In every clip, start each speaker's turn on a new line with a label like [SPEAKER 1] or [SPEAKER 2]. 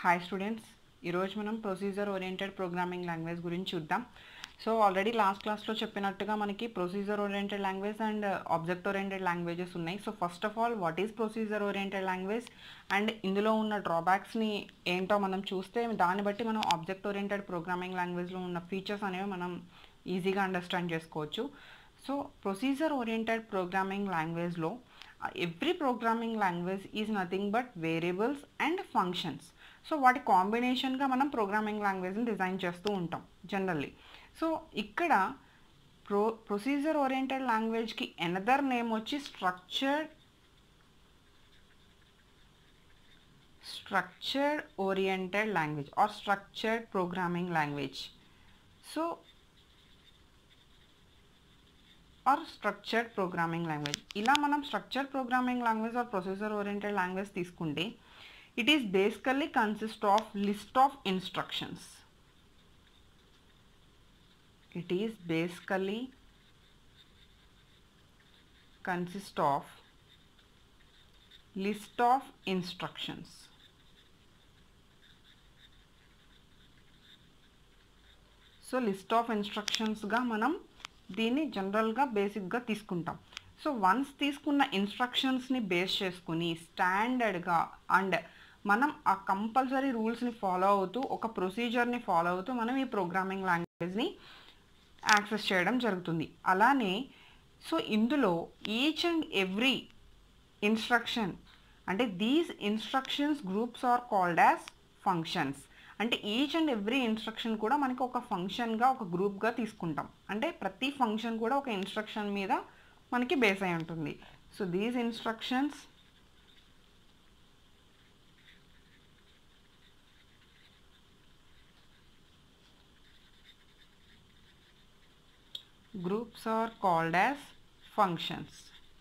[SPEAKER 1] Hi students ఈరోజు మనం procedure oriented programming language గురించి చూద్దాం సో ఆల్రెడీ లాస్ట్ క్లాస్లో చెప్పినట్టుగా మనకి procedure oriented language and object oriented languages ఉన్నాయి so first of all what is procedure oriented language and ఇందులో ఉన్న డ్రాబ్యాక్స్ని ఏంటో మనం చూస్తే దాన్ని బట్టి మనం ఆబ్జెక్ట్ ఓరియంటెడ్ ప్రోగ్రామింగ్ లాంగ్వేజ్లో ఉన్న ఫీచర్స్ అనేవి మనం ఈజీగా అండర్స్టాండ్ చేసుకోవచ్చు సో ప్రొసీజర్ ఓరియంటెడ్ ప్రోగ్రామింగ్ లాంగ్వేజ్లో every programming language is nothing but variables and functions so వాటి కాంబినేషన్గా మనం ప్రోగ్రామింగ్ లాంగ్వేజ్ని డిజైన్ చేస్తూ ఉంటాం జనరల్లీ సో ఇక్కడ ప్రో ప్రొసీజర్ ఓరియంటెడ్ లాంగ్వేజ్కి ఎనదర్ నేమ్ వచ్చి structured structured oriented language or structured programming language so or structured programming language ఇలా మనం structured programming language or processor oriented language తీసుకుంటే it is basically consist of list of instructions it is basically consist of list of instructions so list of ఇన్స్ట్రక్షన్స్గా మనం దీన్ని జనరల్గా బేసిక్గా తీసుకుంటాం so once తీసుకున్న ఇన్స్ట్రక్షన్స్ని బేస్ చేసుకుని స్టాండర్డ్గా అండ్ మనం ఆ కంపల్సరీ రూల్స్ని ఫాలో అవుతూ ఒక ప్రొసీజర్ని ఫాలో అవుతూ మనం ఈ ప్రోగ్రామింగ్ లాంగ్వేజ్ని యాక్సెస్ చేయడం జరుగుతుంది అలానే సో ఇందులో ఈచ్ అండ్ ఎవ్రీ ఇన్స్ట్రక్షన్ అంటే these instructions groups are called as functions అంటే ఈచ్ అండ్ ఎవ్రీ ఇన్స్ట్రక్షన్ కూడా మనకి ఒక ఫంక్షన్గా ఒక గ్రూప్గా తీసుకుంటాం అంటే ప్రతి ఫంక్షన్ కూడా ఒక ఇన్స్ట్రక్షన్ మీద మనకి బేస్ అయి ఉంటుంది so these instructions groups are called as functions.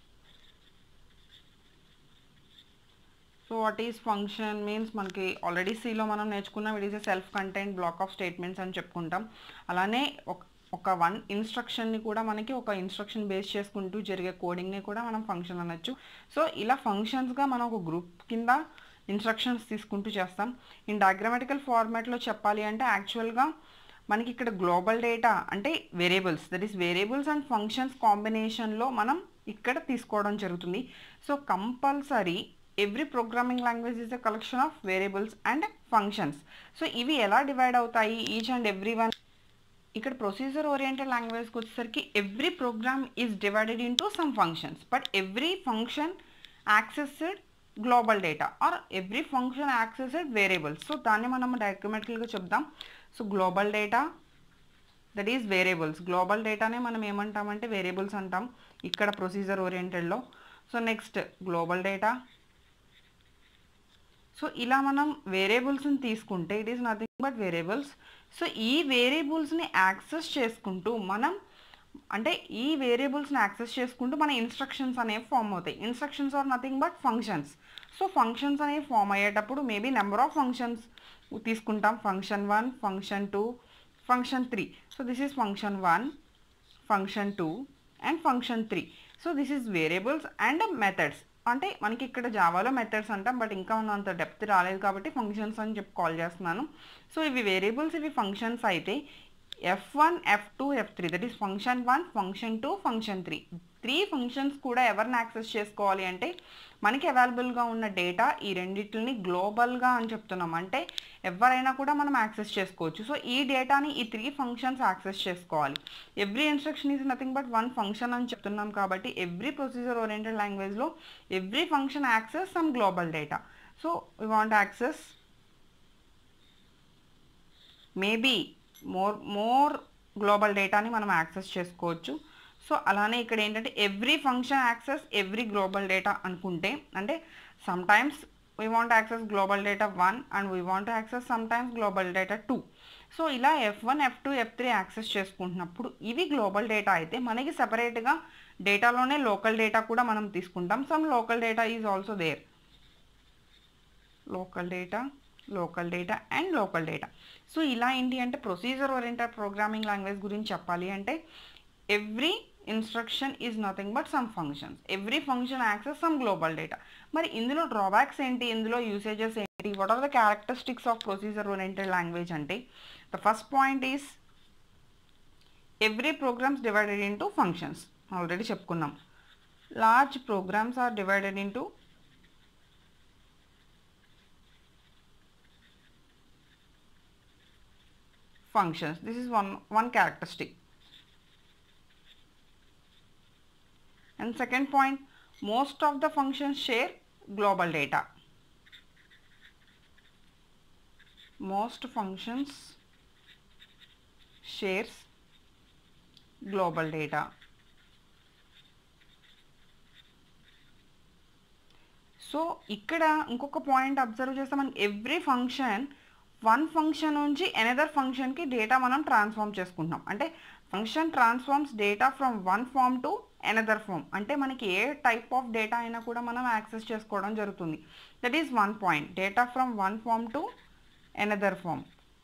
[SPEAKER 1] So what is function means మనకి ఆల్రెడీ సిలో మనం నేర్చుకున్నాం it is a self content block of statements అని చెప్పుకుంటాం అలానే ఒక ఒక వన్ ఇన్స్ట్రక్షన్ని కూడా మనకి ఒక ఇన్స్ట్రక్షన్ బేస్ చేసుకుంటూ జరిగే కోడింగ్ని కూడా మనం ఫంక్షన్ అనొచ్చు సో ఇలా ఫంక్షన్స్గా మనం ఒక గ్రూప్ కింద ఇన్స్ట్రక్షన్స్ తీసుకుంటూ చేస్తాం ఇన్ డయాగ్రామెటికల్ ఫార్మాట్లో చెప్పాలి అంటే యాక్చువల్గా మనకి ఇక్కడ గ్లోబల్ డేటా అంటే variables that is variables and functions కాంబినేషన్లో మనం ఇక్కడ తీసుకోవడం జరుగుతుంది so compulsory every programming language is a collection of variables and functions so ఇవి ఎలా డివైడ్ అవుతాయి ఈచ్ అండ్ ఎవ్రీ వన్ ఇక్కడ ప్రొసీజర్ ఓరియంటెడ్ లాంగ్వేజ్కి వచ్చేసరికి every program is divided into some functions but every function accessed global data or every function accessed variables so దాన్ని మనం డయాగ్రమెటికల్గా చెప్దాం so global data that is variables global డేటానే మనం ఏమంటామంటే వేరియబుల్స్ అంటాం ఇక్కడ ప్రొసీజర్ ఓరియంటెడ్లో so next global data so ఇలా మనం వేరియబుల్స్ని తీసుకుంటే it is nothing but variables so ఈ వేరియబుల్స్ని యాక్సెస్ చేసుకుంటూ మనం అంటే ఈ వేరియబుల్స్ని యాక్సెస్ చేసుకుంటూ మన ఇన్స్ట్రక్షన్స్ అనేవి ఫామ్ అవుతాయి instructions are nothing but functions so functions అనేవి ఫామ్ అయ్యేటప్పుడు మేబీ నెంబర్ ఆఫ్ ఫంక్షన్స్ తీసుకుంటాం function one function two function three so this is function one function two and function three so this is variables and methods అంటే మనకి ఇక్కడ జావాలో methods అంటాం but ఇంకా మనం అంత డెప్త్ రాలేదు కాబట్టి ఫంక్షన్స్ అని చెప్పి కాల్ చేస్తున్నాను సో ఇవి వేరియబుల్స్ ఇవి ఫంక్షన్స్ అయితే F one F two F three that is function one function two function three three functions కూడా ఎవరిని యాక్సెస్ చేసుకోవాలి అంటే మనకి అవైలబుల్గా ఉన్న డేటా ఈ రెండింటిని గ్లోబల్గా అని చెప్తున్నాం అంటే ఎవరైనా కూడా మనం యాక్సెస్ చేసుకోవచ్చు సో ఈ డేటాని ఈ త్రీ ఫంక్షన్స్ యాక్సెస్ చేసుకోవాలి every instruction is nothing but one function అని చెప్తున్నాం కాబట్టి ఎవ్రీ ప్రొసీజర్ ఓరియంటెడ్ లాంగ్వేజ్లో every function access some global data so we want access maybe more more global డేటాని మనం యాక్సెస్ చేసుకోవచ్చు సో అలానే ఇక్కడ ఏంటంటే every function access every global data అనుకుంటే అంటే sometimes we want access global data one and we want access sometimes global data two so ఇలా F one F two F three access చేసుకుంటున్నప్పుడు ఇవి global data అయితే మనకి సపరేట్గా డేటాలోనే local data కూడా మనం తీసుకుంటాం some local data is also there local data local data and local data so ఇలా ఏంటి అంటే ప్రొసీజర్ ఓరియంటెడ్ ప్రోగ్రామింగ్ లాంగ్వేజ్ గురించి చెప్పాలి అంటే every instruction is nothing but some functions every function access some global data మరి ఇందులో drawbacks ఏంటి ఇందులో యూసేజెస్ ఏంటి what are the characteristics of procedure oriented language అంటే the first point is every programs divided into functions already చెప్పుకున్నాం large programs are divided into functions this is one one characteristic and second point most of the functions share global data most functions shares global data so ఇక్కడ ఇంకొక point observe చేస్తే మనకి every function one function నుంచి another ఫంక్షన్కి data మనం transform చేసుకుంటున్నాం అంటే function transforms data from one form to another form అంటే మనకి ఏ టైప్ ఆఫ్ డేటా అయినా కూడా మనం యాక్సెస్ చేసుకోవడం జరుగుతుంది that is one point data from one form to another form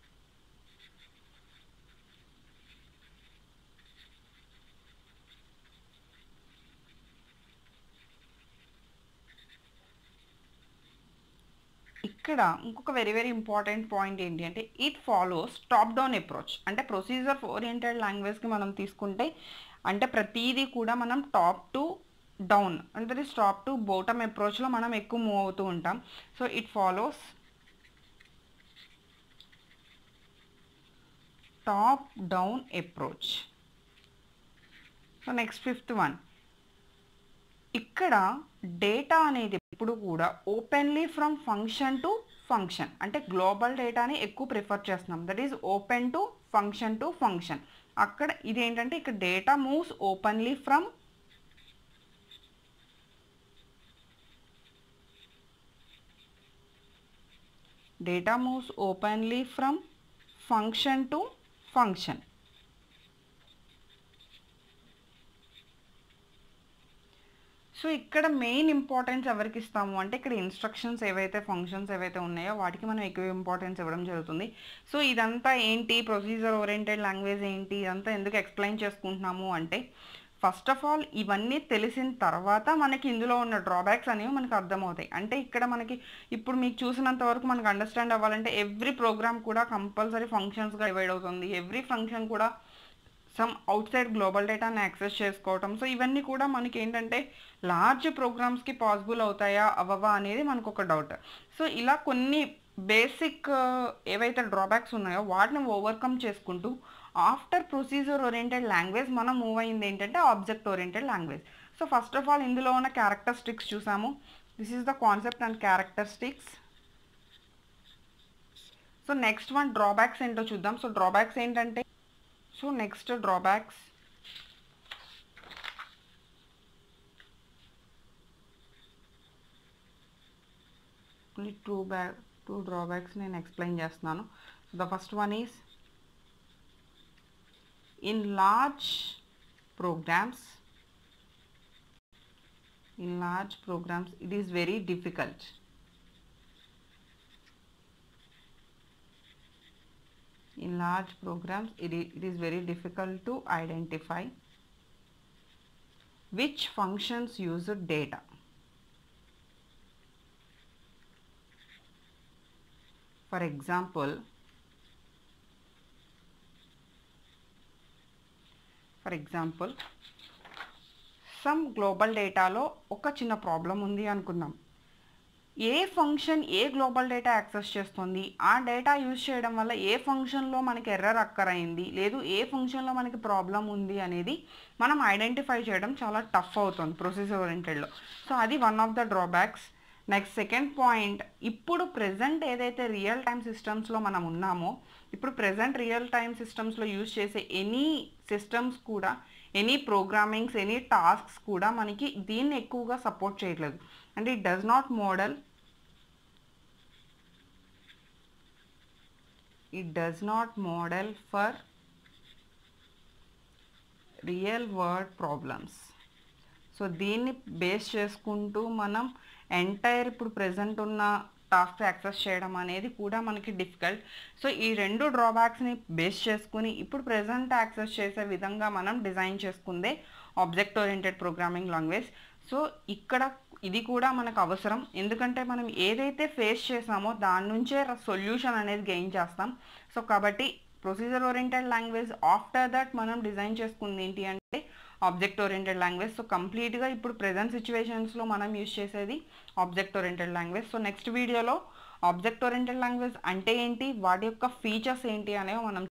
[SPEAKER 1] ఇక్కడ ఇంకొక వెరీ వెరీ ఇంపార్టెంట్ పాయింట్ ఏంటి అంటే it follows top down approach అంటే ప్రొసీజర్ ఓరియంటెడ్ లాంగ్వేజ్కి మనం తీసుకుంటే అంటే ప్రతిదీ కూడా మనం టాప్ టు డౌన్ అంటే టాప్ టు బోటమ్ అప్రోచ్లో మనం ఎక్కువ మూవ్ అవుతూ ఉంటాం so it follows top down approach so next fifth one ఇక్కడ డేటా అనేది ఎప్పుడు కూడా openly from function to function అంటే గ్లోబల్ డేటాని ఎక్కువ ప్రిఫర్ చేస్తున్నాం that is open to function to function అక్కడ ఇదేంటంటే ఇక్కడ data moves openly from data moves openly from function to function so ఇక్కడ మెయిన్ ఇంపార్టెన్స్ ఎవరికి ఇస్తాము అంటే ఇక్కడ ఇన్స్ట్రక్షన్స్ ఏవైతే ఫంక్షన్స్ ఏవైతే ఉన్నాయో వాటికి మనం ఎక్కువ ఇంపార్టెన్స్ ఇవ్వడం జరుగుతుంది సో ఇదంతా ఏంటి ప్రొసీజర్ ఓరియంటెడ్ లాంగ్వేజ్ ఏంటి ఇదంతా ఎందుకు ఎక్స్ప్లెయిన్ చేసుకుంటున్నాము అంటే ఫస్ట్ ఆఫ్ ఆల్ ఇవన్నీ తెలిసిన తర్వాత మనకి ఇందులో ఉన్న డ్రాబ్యాక్స్ అనేవి మనకు అర్థమవుతాయి అంటే ఇక్కడ మనకి ఇప్పుడు మీకు చూసినంత వరకు మనకు అండర్స్టాండ్ అవ్వాలంటే ఎవ్రీ ప్రోగ్రామ్ కూడా కంపల్సరీ ఫంక్షన్స్గా డివైడ్ అవుతుంది ఎవ్రీ ఫంక్షన్ కూడా సమ్ అవుట్ సైడ్ గ్లోబల్ డేటాని యాక్సెస్ చేసుకోవటం సో ఇవన్నీ కూడా మనకి ఏంటంటే లార్జ్ ప్రోగ్రామ్స్కి పాసిబుల్ అవుతాయా అవ్వవా అనేది మనకు ఒక డౌట్ సో ఇలా కొన్ని బేసిక్ ఏవైతే డ్రాబ్యాక్స్ ఉన్నాయో వాటిని ఓవర్కమ్ చేసుకుంటూ ఆఫ్టర్ ప్రొసీజర్ ఓరియంటెడ్ లాంగ్వేజ్ మనం మూవ్ అయింది ఏంటంటే object oriented language so first of all ఇందులో ఉన్న క్యారెక్టరిస్టిక్స్ చూసాము this is the concept and characteristics so next one drawbacks ఏంటో చూద్దాం సో డ్రాబ్యాక్స్ ఏంటంటే so next drawbacks only two back two drawbacks నేను ఎక్స్ప్లెయిన్ చేస్తున్నాను the first one is in large programs in large programs it is very difficult in large programs it is, it is very difficult to identify which functions use data for example for example some global డేటాలో ఒక చిన్న problem ఉంది అనుకుందాం ఏ function ఏ global data access చేస్తుంది ఆ data use చేయడం వల్ల ఏ ఫంక్షన్లో మనకి ఎర్రర్ అక్కరైంది లేదు ఏ ఫంక్షన్లో మనకి ప్రాబ్లం ఉంది అనేది మనం ఐడెంటిఫై చేయడం చాలా టఫ్ అవుతుంది ప్రొసెసర్ ఓరియంటెడ్లో సో అది one of the drawbacks next second point ఇప్పుడు ప్రజెంట్ ఏదైతే రియల్ టైమ్ సిస్టమ్స్లో మనం ఉన్నామో ఇప్పుడు ప్రజెంట్ రియల్ టైమ్ సిస్టమ్స్లో యూజ్ చేసే ఎనీ సిస్టమ్స్ కూడా ఎనీ ప్రోగ్రామింగ్స్ ఎనీ టాస్క్స్ కూడా మనకి దీన్ని ఎక్కువగా సపోర్ట్ చేయట్లేదు అంటే it does not model it does not model for real world problems so దీన్ని బేస్ చేసుకుంటూ మనం ఎంటైర్ ఇప్పుడు ప్రజెంట్ ఉన్న టాస్క్ యాక్సెస్ చేయడం అనేది కూడా మనకి డిఫికల్ట్ సో ఈ రెండు డ్రాబ్యాక్స్ని బేస్ చేసుకుని ఇప్పుడు ప్రజెంట్ యాక్సెస్ చేసే విధంగా మనం డిజైన్ చేసుకుందే object oriented programming language so ఇక్కడ ఇది కూడా మనకు అవసరం ఎందుకంటే మనం ఏదైతే ఫేస్ చేసామో దాని నుంచే సొల్యూషన్ అనేది గెయిన్ చేస్తాం సో కాబట్టి procedure oriented language after that మనం డిజైన్ చేసుకుంది ఏంటి అంటే ఆబ్జెక్ట్ ఓరియంటెడ్ లాంగ్వేజ్ సో కంప్లీట్గా ఇప్పుడు ప్రజెంట్ సిచ్యువేషన్స్లో మనం యూజ్ చేసేది object oriented language so next వీడియోలో ఆబ్జెక్ట్ ఓరియంటెడ్ లాంగ్వేజ్ అంటే ఏంటి వాటి యొక్క ఫీచర్స్ ఏంటి అనేవి మనం